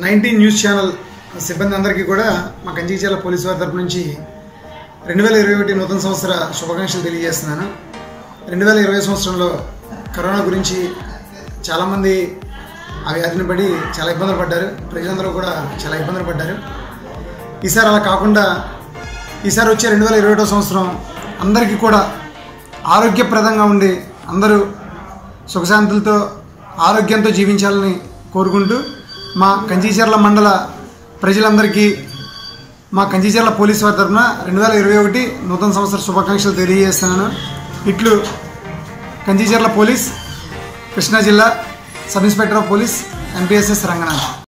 nineteen news channel సిబ్బంది అందరికీ కూడా మా కంచిచర్ల పోలీసు వారి తరపు నుంచి రెండు వేల ఇరవై ఒకటి నూతన సంవత్సర శుభాకాంక్షలు తెలియజేస్తున్నాను రెండు వేల ఇరవై సంవత్సరంలో కరోనా గురించి చాలామంది ఆ వ్యాధిని పడి చాలా ఇబ్బందులు పడ్డారు ప్రజలందరూ కూడా చాలా ఇబ్బందులు పడ్డారు ఈసారి అలా కాకుండా ఈసారి వచ్చే రెండు వేల ఇరవై ఒకటో సంవత్సరం అందరికీ కూడా ఆరోగ్యప్రదంగా ఉండి అందరూ సుఖశాంతులతో ఆరోగ్యంతో జీవించాలని కోరుకుంటూ మా కంచిచర్ల మండల ప్రజలందరికీ మా కంచిచర్ల పోలీసు వారి తరఫున రెండు వేల ఇరవై ఒకటి నూతన సంవత్సర శుభాకాంక్షలు తెలియజేస్తున్నాను ఇట్లు కంచిచర్ల పోలీస్ కృష్ణా జిల్లా sub inspector of police MPSS Ranganath